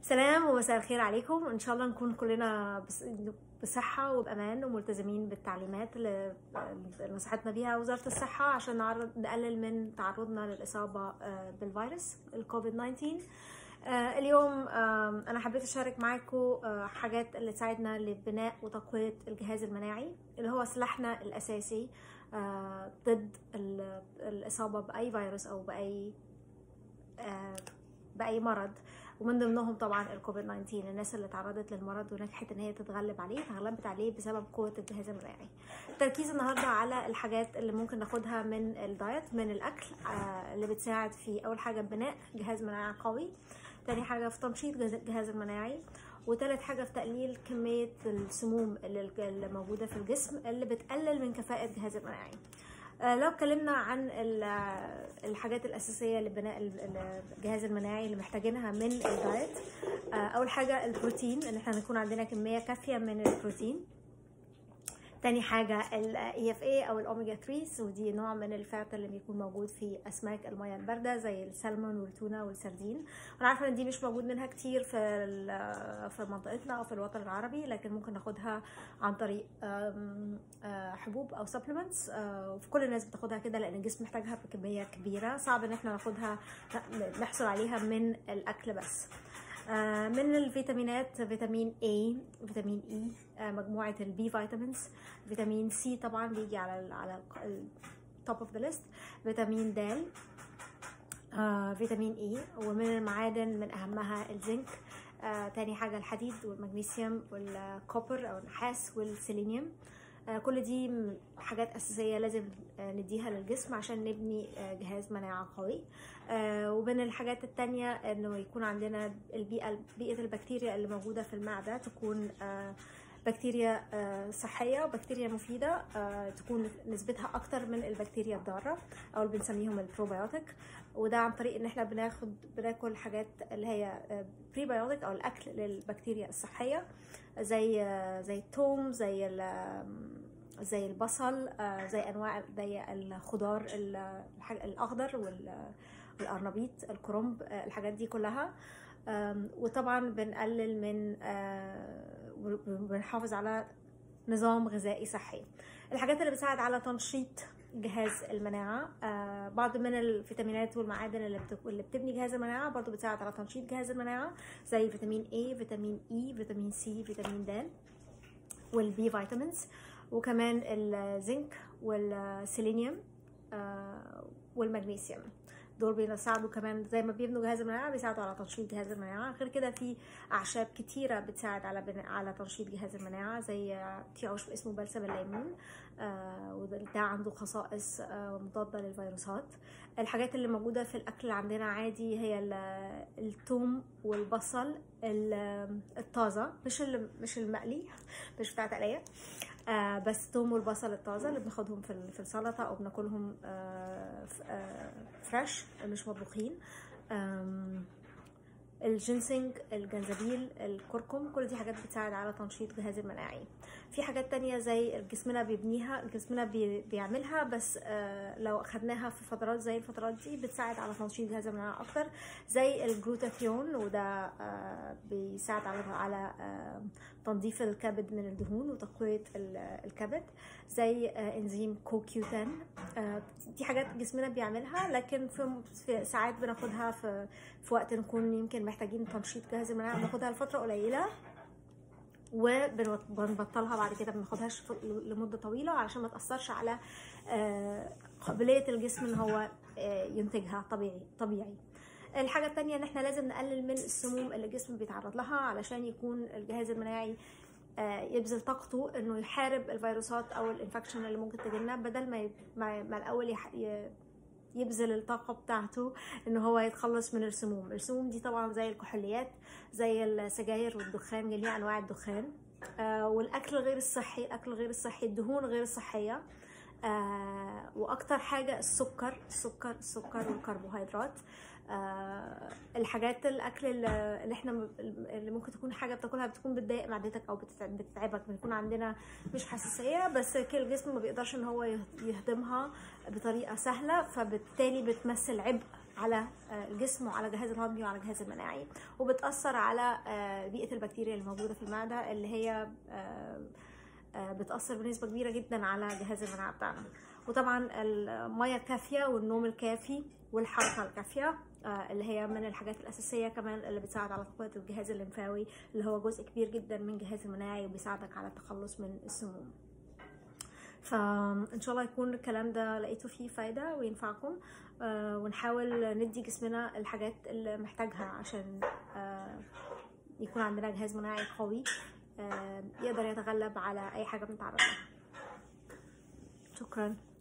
سلام ومساء الخير عليكم ان شاء الله نكون كلنا بس- بصحة وبأمان وملتزمين بالتعليمات اللي اللي نصحتنا بيها وزارة الصحة عشان نعرض نقلل من تعرضنا للإصابة آه، بالفيروس الكوفيد 19 آه، اليوم آم، أنا حبيت أشارك معاكم آه، حاجات اللي تساعدنا لبناء وتقوية الجهاز المناعي اللي هو سلاحنا الأساسي آه، ضد ال- الإصابة بأي فيروس أو بأي آه، بأي مرض ومن ضمنهم طبعا الكوفيد 19 الناس اللي تعرضت للمرض ونجحت ان هي تتغلب عليه تغلبت عليه بسبب قوه الجهاز المناعي التركيز النهارده على الحاجات اللي ممكن ناخدها من الدايت من الاكل آه، اللي بتساعد في اول حاجه بناء جهاز مناعي قوي تاني حاجه في تنشيط جهاز- الجهاز المناعي وتالت حاجة في تقليل كمية السموم اللي اللي موجودة في الجسم اللي بتقلل من كفاءة الجهاز المناعي آه، لو اتكلمنا عن ال- آه، الحاجات الأساسية لبناء ال- ال- الجهاز المناعي اللي محتاجينها من الدايت آه، أول حاجة البروتين إن احنا نكون عندنا كمية كافية من البروتين تاني حاجة ال EFA أو الأوميجا 3 ودي نوع من الفات اللي بيكون موجود في أسماك المياه الباردة زي السلمون والتونة والسردين أنا عارفة إن دي مش موجود منها كتير في ال- في منطقتنا أو في الوطن العربي لكن ممكن ناخدها عن طريق آم، آه، حبوب أو supplements آه، وفي كل الناس بتاخدها كده لأن الجسم محتاجها بكمية كبيرة صعب إن احنا ناخدها نحصل عليها من الأكل بس آه، من الفيتامينات فيتامين A فيتامين E آه، مجموعة البي فيتامينز فيتامين سي طبعا بيجي على ال على التوب اوف ذا ليست فيتامين د آه، فيتامين اي ومن المعادن من اهمها الزنك آه، تاني حاجة الحديد والمغنيسيوم والكوبر او النحاس والسيلينيوم آه، كل دي م- حاجات أساسية لازم آه، نديها للجسم عشان نبني آه، جهاز مناعة قوي آه، ومن الحاجات التانية انه يكون عندنا البيئة بيئة البكتيريا اللي موجودة في المعدة تكون آه، بكتيريا آه، صحية وبكتيريا مفيدة آه، تكون نسبتها أكتر من البكتيريا الضارة أو اللي بنسميهم البروبيوتيك وده عن طريق إن إحنا بناخد بناكل حاجات اللي هي بريبيوتيك أو الأكل للبكتيريا الصحية زي آه، زي الثوم زي ال- زي البصل آه، زي أنواع زي الخضار ال- الحاج- الأخضر وال القرنبيط الكرنب آه، الحاجات دي كلها آم، وطبعا بنقلل من آه، وبنحافظ على نظام غذائي صحي الحاجات اللي بتساعد على تنشيط جهاز المناعة آه، بعض من الفيتامينات والمعادن اللي, بت... اللي بتبني جهاز المناعة برضو بتساعد على تنشيط جهاز المناعة زي فيتامين A فيتامين E فيتامين C فيتامين د والبي فيتامينز وكمان الزنك والسيلينيوم آه، والمغنيسيوم دول بيساعدوا كمان زي ما بيبنوا جهاز المناعه بيساعدوا على تنشيط جهاز المناعه غير كده في اعشاب كتيره بتساعد على بناء على تنشيط جهاز المناعه زي في عشب اسمه بلسم الليمون آه وده ده عنده خصائص آه مضاده للفيروسات الحاجات اللي موجوده في الاكل اللي عندنا عادي هي ال- الثوم والبصل ال- الطازه مش ال- مش المقلي مش بتاع تقليه آه بس توم والبصل الطازه اللي بناخدهم في ال- في السلطه او بناكلهم آه ف- آه فريش مش مطبوخين آم، الجنسنج الجنزبيل الكركم كل دي حاجات بتساعد على تنشيط الجهاز المناعي في حاجات تانية زي جسمنا بيبنيها جسمنا بي بيعملها بس آه لو اخدناها في فترات زي الفترات دي بتساعد على تنشيط جهاز المناعة اكتر زي الجلوتاثيون وده آه بيساعد على على آه تنظيف الكبد من الدهون وتقوية ال- الكبد زي آه انزيم كوكيوتان آه دي حاجات جسمنا بيعملها لكن في, في ساعات بناخدها في في وقت نكون يمكن محتاجين تنشيط جهاز المناعة بناخدها لفترة قليلة وبنبطلها بعد كده بناخدهاش ف- لمدة طويلة علشان ما تأثرش على آه، قابلية الجسم ان هو آه، ينتجها طبيعي طبيعي الحاجة التانية ان احنا لازم نقلل من السموم اللي الجسم بيتعرض لها علشان يكون الجهاز المناعي آه، يبذل طاقته انه يحارب الفيروسات او الانفكشن اللي ممكن تجيلنا بدل ما ي- ما, ما الاول يح- ي- يبذل الطاقة بتاعته ان هو يتخلص من السموم السموم دي طبعا زي الكحوليات زي السجاير والدخان جميع انواع الدخان آه والاكل غير الصحي الاكل غير الصحي الدهون غير الصحية آه واكتر حاجة السكر السكر السكر والكربوهيدرات آه الحاجات الاكل اللي اللي احنا م- اللي ممكن تكون حاجه بتاكلها بتكون بتضايق معدتك او بتتع- بتتعبك بنكون عندنا مش حساسيه بس كل الجسم ما بيقدرش ان هو يه- يهضمها بطريقه سهله فبالتالي بتمثل عبء على آه، الجسم وعلى الجهاز الهضمي وعلى الجهاز المناعي وبتاثر على آه، بيئه البكتيريا اللي موجوده في المعده اللي هي آه، آه، بتاثر بنسبه كبيره جدا على جهاز المناعه بتاعنا وطبعا الميه الكافيه والنوم الكافي والحركه الكافيه آه، اللي هي من الحاجات الاساسيه كمان اللي بتساعد على تقويه الجهاز الليمفاوي اللي هو جزء كبير جدا من الجهاز المناعي وبيساعدك على التخلص من السموم فان شاء الله يكون الكلام ده لقيتوا فيه فايده وينفعكم آه، ونحاول ندي جسمنا الحاجات اللي محتاجها عشان آه، يكون عندنا جهاز مناعي قوي آه، يقدر يتغلب على اي حاجه بنتعرض لها شكرا